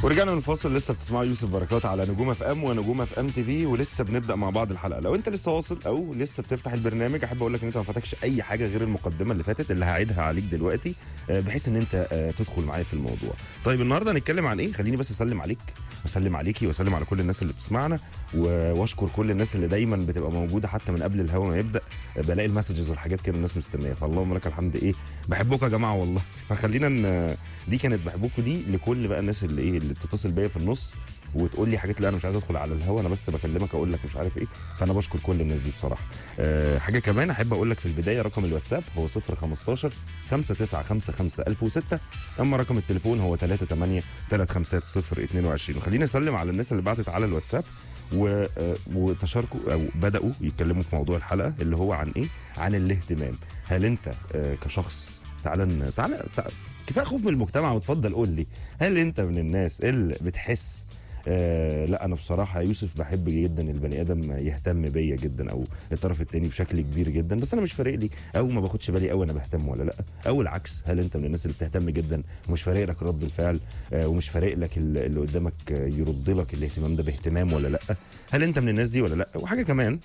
ورجعنا من الفاصل لسه بتسمعوا يوسف بركات على نجوم اف ام ونجوم اف ام تي في ولسه بنبدا مع بعض الحلقه لو انت لسه واصل او لسه بتفتح البرنامج احب اقول لك ان انت ما فاتكش اي حاجه غير المقدمه اللي فاتت اللي هعيدها عليك دلوقتي آه، بحيث ان انت آه، تدخل معايا في الموضوع طيب النهارده هنتكلم عن ايه خليني بس اسلم عليك واسلم عليكي واسلم على كل الناس اللي بتسمعنا و- واشكر كل الناس اللي دايما بتبقى موجوده حتى من قبل الهوا ما يبدا آه، بلاقي المسجز والحاجات كده الناس مستنيه فاللهم لك الحمد ايه بحبكم يا جماعه والله فخلينا ن- دي كانت بحبكم دي لكل بقى الناس اللي ايه اللي بتتصل بيا في النص وتقول لي حاجات لا انا مش عايز ادخل على الهوا انا بس بكلمك اقول لك مش عارف ايه فانا بشكر كل الناس دي بصراحه أه حاجه كمان احب اقول لك في البدايه رقم الواتساب هو 015 5955 1006 اما رقم التليفون هو 38 350 22 وخليني اسلم على الناس اللي بعتت على الواتساب و... آه، وتشاركوا او بداوا يتكلموا في موضوع الحلقه اللي هو عن ايه عن الاهتمام هل انت آه، كشخص تعالى ن- تعالى تع- كفايه خوف من المجتمع وتفضل قول لي هل انت من الناس اللي بتحس آه لا انا بصراحه يا يوسف بحب جدا البني ادم يهتم بيا جدا او الطرف التاني بشكل كبير جدا بس انا مش فارق لي او ما باخدش بالي قوي انا بهتم ولا لا او العكس هل انت من الناس اللي بتهتم جدا ومش فارق لك رد الفعل آه ومش فارق لك ال- اللي قدامك آه، يرد لك الاهتمام ده باهتمام ولا لا هل انت من الناس دي ولا لا وحاجه كمان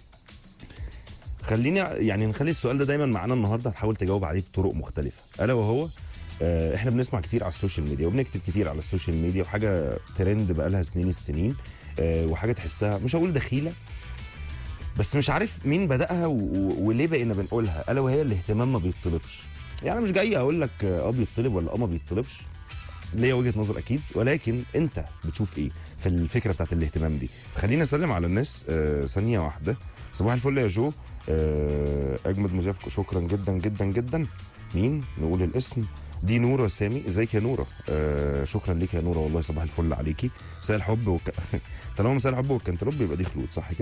خليني يعني نخلي السؤال ده دايما معانا النهارده هتحاول تجاوب عليه بطرق مختلفه الا وهو آه، احنا بنسمع كتير على السوشيال ميديا وبنكتب كتير على السوشيال ميديا وحاجه ترند بقالها سنين السنين آه، وحاجه تحسها مش هقول دخيله بس مش عارف مين بداها و- و- وليه بقينا بنقولها الا وهي الاهتمام ما بيطلبش يعني أنا مش جاي اقول لك اه آه بيطلب ولا اه ما بيطلبش ليا وجهه نظر اكيد ولكن انت بتشوف ايه في الفكره بتاعت الاهتمام دي خلينا اسلم على الناس آه ثانيه واحده صباح الفل يا جو آه اجمد مذيع شكرا جدا جدا جدا مين نقول الاسم دي نوره سامي ازيك يا نوره آه شكرا ليك يا نوره والله صباح الفل عليكي مساء الحب وك... طالما مساء الحب والكنتالوب يبقى دي خلود صح كده